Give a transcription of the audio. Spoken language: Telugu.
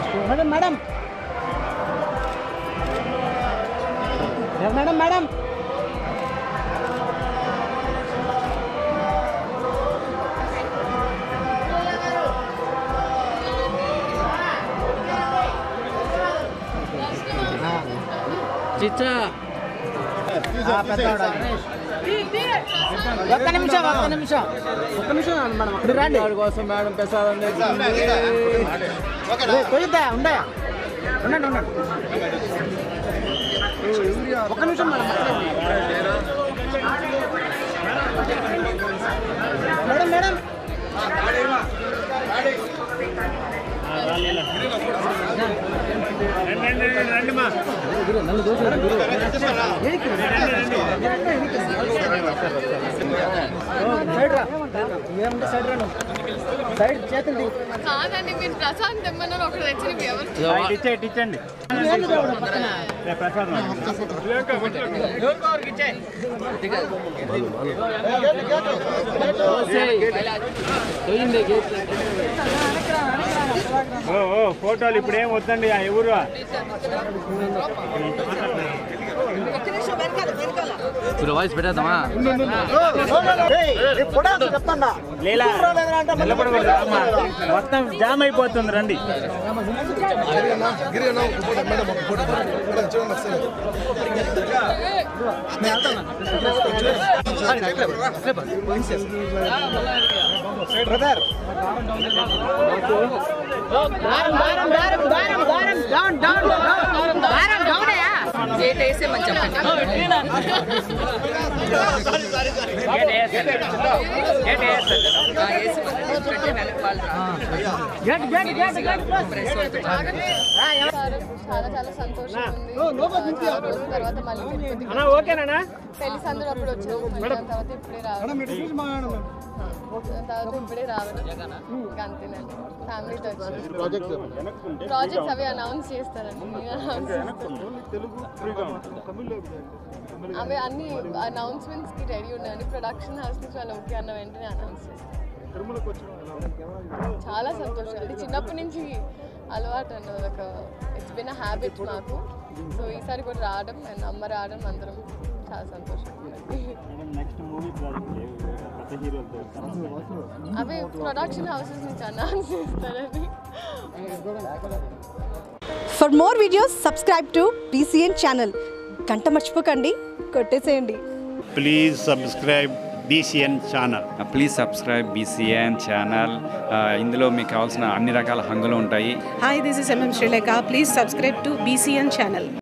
మేడం మేడం మేడం మేడం చిచ్చా ఒక్క నిమిషం ఒక్క నిమిషం ఒక్క నిమిషం మేడం అక్కడ రండి కోసం మేడం ప్రసాదం కొయ్యద్దా ఉండే ఉండండి ఉండండి ఒక్క నిమిషం మేడం మేడం మేడం సైడ్ రా ఏముంటే సైడ్ రా నువ్వు. సైడ్ చేతులు తీ. కాదండి మీరు ప్రశాంత్ తెమ్మన్నారు ఒకటి తెచ్చి ఎవరు ఇచ్చండి ఏంది దేవుడు పక్కన? ఓ ఓ ఫోటోలు ఇప్పుడు ఏం వద్దండి ఆ ఎవరు వాయిస్ పెట్టేద్దామా ఏయ్, ఈ ఫోటో అసలు చెప్తాండా? లేలా రాలేదురా అంటే మళ్ళీ నిలబడకూడదు అమ్మా. మొత్తం జామ్ అయిపోతుంది రండి బ్రదర్ దారం దారం దారం దారం దారం డౌన్ డౌన్ డౌన్ దారం డౌన్ అయ్యా గేట్ వేసేమని చెప్పండి ఆ, వేసేమని. ఎందుకంటే వెనక వాళ్ళు రారు. Gate gate gate gate press వాళ్ళతో చాలా చాలా సంతోషం ఉంది చాలా రోజుల తర్వాత మళ్ళీ తిరుపతికి అన్నా ఓకేనా పెళ్లి సందులో అప్పుడు వచ్చాము మళ్ళీ దాని తర్వాత ఇప్పుడే రావడం దాని తర్వాత ఇప్పుడే రావడం ఇంకా అంతేనండి ఫ్యామిలీతో వచ్చి ప్రాజెక్ట్స్ అవి అనౌన్స్ చేస్తారండి నేను announce చేస్తాను. అవి అన్ని అనౌన్స్మెంట్స్ కి రెడీ ఉన్నాయని ప్రొడక్షన్ హౌస్ నుంచి వాళ్ళు ఓకే అన్న వెంటనే అనౌన్స్ చేస్తారు చాలా సంతోషం అంటే చిన్నప్పటి నుంచి అలవాటు అన్నది ఒక ఇట్స్ బిన్ అ హ్యాబిట్ మాకు సో ఈసారి కూడా రావడం అండ్ అమ్మ రావడం అందరం చాలా సంతోషం నెక్స్ట్ మూవీ కొత్త హీరోలతో అవి ప్రొడక్షన్ హౌసెస్ నుంచి అనౌన్స్ చేస్తారని for more videos subscribe to BCN channel గంట మర్చిపోకండి కొట్టేసేయండి please subscribe BCN channel please subscribe BCN channel ఇందులో మీకు కావాల్సిన అన్ని రకాల హంగులు ఉంటాయి Hi, this is MM Sri Lanka. Please subscribe to BCN channel.